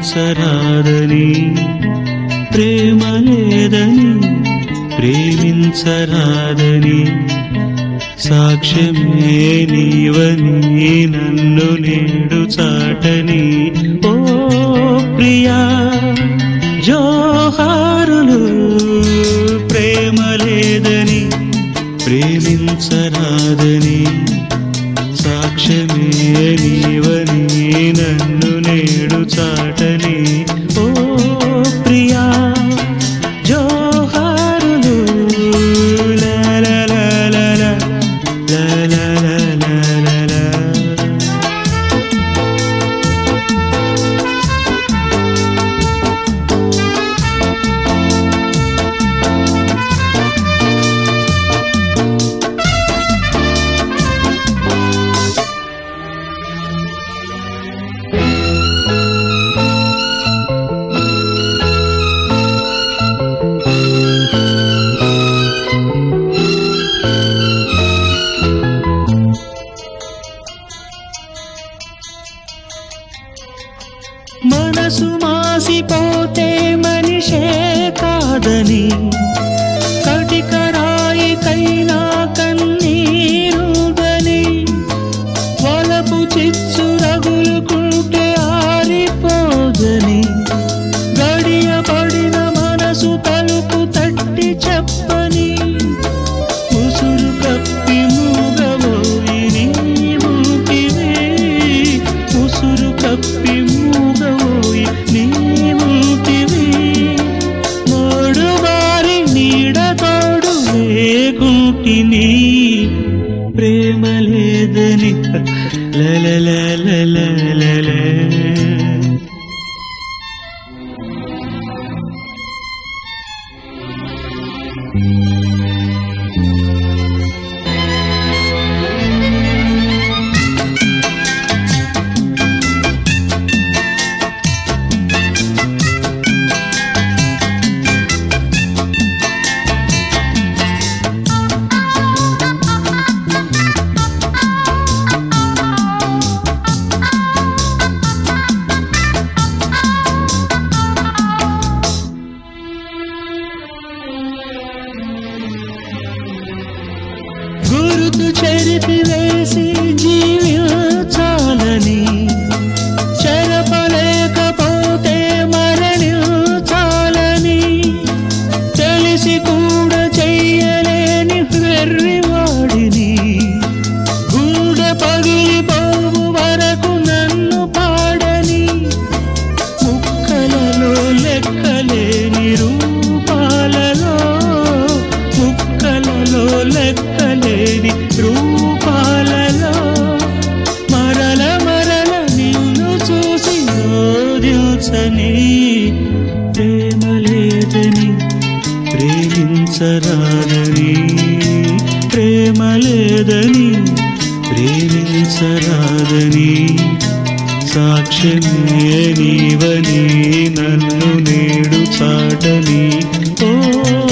ప్రేమించరాదని ప్రేమ లేదని ప్రేమించరాదని సాక్ష్యమే నీవని నన్ను నేడు చాటని ఓ ప్రియా జోహారులు ప్రేమ లేదని ప్రేమించరాదని సాక్ష్యమే నీవని నన్ను నేడు చాటని ఓ ప్రియా జోహారులు లా లా లా లా లా లా లా లా లా లా లా. మనసు మాసిపోతే మనిషే కాదని కటికరాయికైనా కన్నీరుదని వలపు చిచ్చు రగులుకుంటే ఆరిపోదని గడియ పడిన మనసు తలుపు తట్టి చెప్పని ముసురు కప్పి మూగబోయి నీవుకివే ముసురు కప్పి మూగబోయి నీవుకివే మోడు వారి నీడ తోడు లేకుంటిని ప్రేమ లేదని లలలలలలలల. గురుతు చెరిపి వేసి జీవించాలని చెరపలేకపోతే మరణించాలని తెలిసి కూడా చెయ్యలేని వెర్రివాడిని గుండె పగిలిపోవు వరకు నన్ను పాడని ముక్కలలో లెక్కలేని రూపాలలో ముక్కలలో లెక్కలేని రూపాలలో మరల మరల నిన్ను చూసి రోదిల్చని ప్రేమ లేదని ప్రేమించరాదని ప్రేమ లేదని ప్రేమించరాదని సాక్ష్యమే నీవని నన్ను నేడు చాటని ఓ